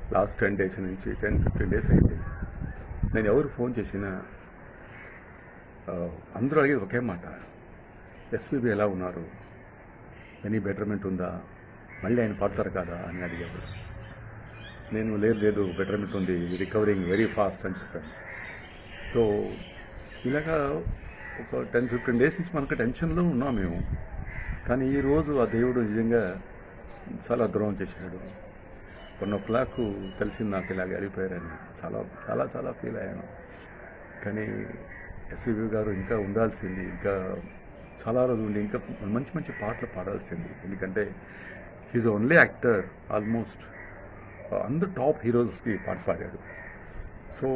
Last ten days నుంచి ten fifteen days అయింది నేను ఎవరు ఫోన్ చేసినా ఆ, అందరూ అడిగేది ఒకే మాట ఎస్పీబీ ఎలా ఉన్నారు ఎనీ బెటర్మెంట్ ఉందా మళ్ళీ ఆయన పడతారు కదా అని అడిగారు నేను లేదు లేదు బెటర్మెంట్ ఉంది రికవరింగ్ వెరీ ఫాస్ట్ అని చెప్పాను సో ఇలాగా ఒక టెన్ ఫిఫ్టీన్ డేస్ నుంచి మనకు టెన్షన్లో ఉన్నాం మేము కానీ ఈరోజు ఆ దేవుడు నిజంగా చాలా ద్రోహం చేశాడు వన్ ఓ క్లాక్ తెలిసింది నాకు ఇలాగ అడిగిపోయారని చాలా చాలా చాలా ఫీల్ అయ్యాను కానీ ఎస్వి గారు ఇంకా ఉండాల్సింది ఇంకా చాలా రోజులు ఉండి ఇంకా మంచి మంచి పాటలు పాడాల్సింది ఎందుకంటే హీజ్ ఓన్లీ యాక్టర్ ఆల్మోస్ట్ అందరు టాప్ హీరోస్కి పాట పాడాడు సో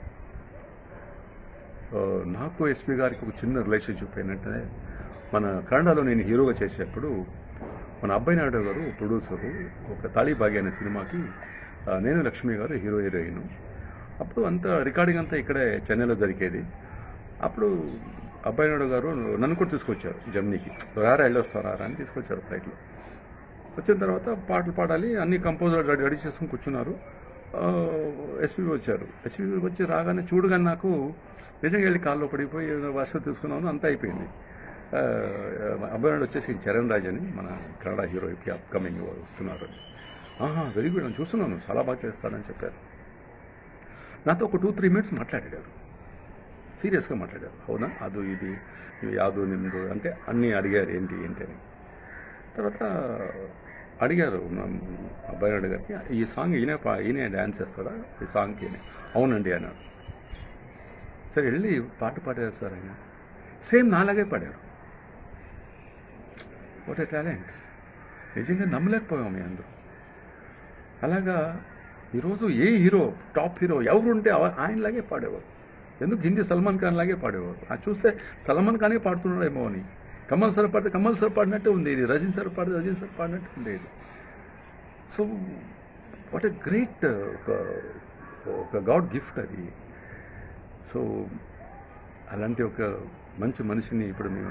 ఆ, నాకు ఎస్పీ గారికి ఒక చిన్న రిలేషన్షిప్ ఏంటంటే మన కన్నడలో నేను హీరోగా చేసేటప్పుడు మన అబ్బాయి నాయుడు గారు ప్రొడ్యూసరు ఒక తాళీబాగి అనే సినిమాకి ఆ, నేను లక్ష్మి గారు హీరో హీరోయిన్ అప్పుడు అంతా రికార్డింగ్ అంతా ఇక్కడే చెన్నైలో జరిగేది అప్పుడు అబ్బాయి నాయుడు గారు నన్ను కూడా తీసుకొచ్చారు జర్నీకి రారా వెళ్ళొస్తారా అని తీసుకొచ్చారు ఫ్లైట్లో వచ్చిన తర్వాత పాటలు పాడాలి అన్ని కంపోజర్ రెడీ రెడీ చేసుకుని కూర్చున్నారు ఎస్పీబీ వచ్చారు ఎస్పీబీ వచ్చి రాగానే చూడగానే నాకు నిజంగా వెళ్ళి కాల్లో పడిపోయి వర్షం తీసుకున్నాను అంతా అయిపోయింది ఆ, అబ్బాయి వచ్చేసి చరణ్ రాజ్ అని మన కన్నడ హీరో ఇప్పుడు అప్కమింగ్ వస్తున్నారు అని ఆహా వెరీ గుడ్ నేను చూస్తున్నాను చాలా బాగా చేస్తాడని చెప్పారు నాతో ఒక టూ త్రీ మినిట్స్ మాట్లాడారు సీరియస్గా మాట్లాడారు అవునా అది ఇది ఇవి యాదు నిండు అంటే అన్నీ అడిగారు ఏంటి ఏంటి అని తర్వాత అడిగారు మా అబ్బాయి నాయుడు గారికి ఈ సాంగ్ ఈయన పా- ఈయనే డ్యాన్స్ చేస్తాడా ఈ సాంగ్కి అని అవునండి అన్నాడు సరే వెళ్ళి పాట పాడారు సార్ ఆయన సేమ్ నాలాగే పాడారు వాట్ ఏ టాలెంట్ నిజంగా నమ్మలేకపోయాం మీ అందరూ అలాగా ఈరోజు ఏ హీరో టాప్ హీరో ఎవరుంటే అవ- ఆయనలాగే పాడేవారు ఎందుకు హిందీ సల్మాన్ ఖాన్ లాగే పాడేవారు అది చూస్తే సల్మాన్ ఖానే పాడుతున్నాడేమో అని కమల్ సార్ పాడితే కమల్ సార్ పాడినట్టే ఉంది ఇది రజనీ సార్ పాడితే రజనీ సార్ పాడినట్టు ఉండేది సో వాట్ ఎ గ్రేట్ ఒక ఒక గాడ్ గిఫ్ట్ అది సో అలాంటి ఒక మంచి మనిషిని ఇప్పుడు మేము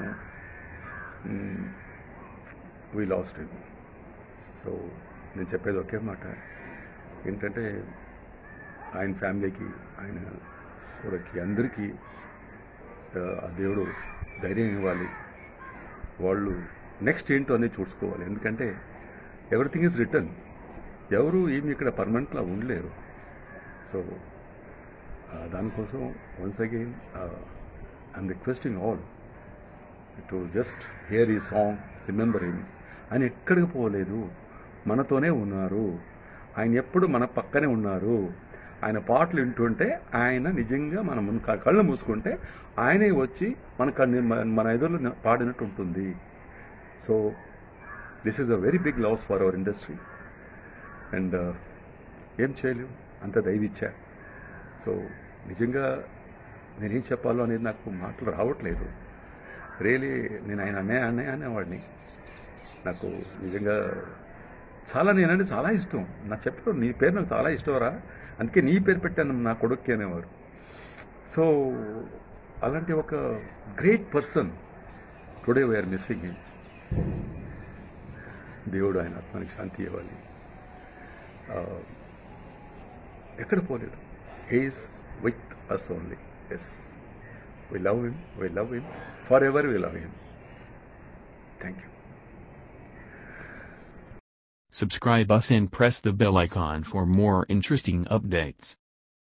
వీ లాస్ట్ హిమ్ సో నేను చెప్పేది ఒకే మాట ఏంటంటే ఆయన ఫ్యామిలీకి ఆయన కూడకి అందరికీ ఆ, ఆ దేవుడు ధైర్యం ఇవ్వాలి వాళ్ళు నెక్స్ట్ ఏంటో అనేది చూసుకోవాలి ఎందుకంటే ఎవ్రీథింగ్ ఈజ్ రిటర్న్ ఎవరు ఏమి ఇక్కడ పర్మనెంట్లా ఉండలేరు సో ఆ, దానికోసం once again I'm requesting all to just hear ఈ సాంగ్ రిమెంబర్ హిమ్ ఆయన ఎక్కడికి పోలేదు మనతోనే ఉన్నారు ఆయన ఎప్పుడు మన పక్కనే ఉన్నారు ఆయన పాటలు వింటుంటే ఆయన నిజంగా మన ముందు క- కళ్ళు మూసుకుంటే ఆయనే వచ్చి మన కన్ను మన- మన ఎదురులో పాడినట్టు ఉంటుంది so this is a very big loss for our industry and ఏం చేయలేవు అంత దయవిచ్చా సో నిజంగా నేనేం చెప్పాలో అనేది నాకు మాటలు రావట్లేదు రియలీ నేను ఆయన అన్నయ్య అన్నయ్య అనేవాడిని నాకు నిజంగా చాలా నేనంటే చాలా ఇష్టం నాకు చెప్పారు నీ పేరు నాకు చాలా ఇష్టంరా అందుకే నీ పేరు పెట్టాను నా కొడుక్కి అనేవారు సో అలాంటి ఒక great person today we're missing him దేవుడు ఆయన ఆత్మనికి శాంతి ఇవ్వాలి ఆ, ఎక్కడ పోలేదు is with us only yes we love him we love him forever we love him thank you Subscribe us and press the bell icon for more interesting updates.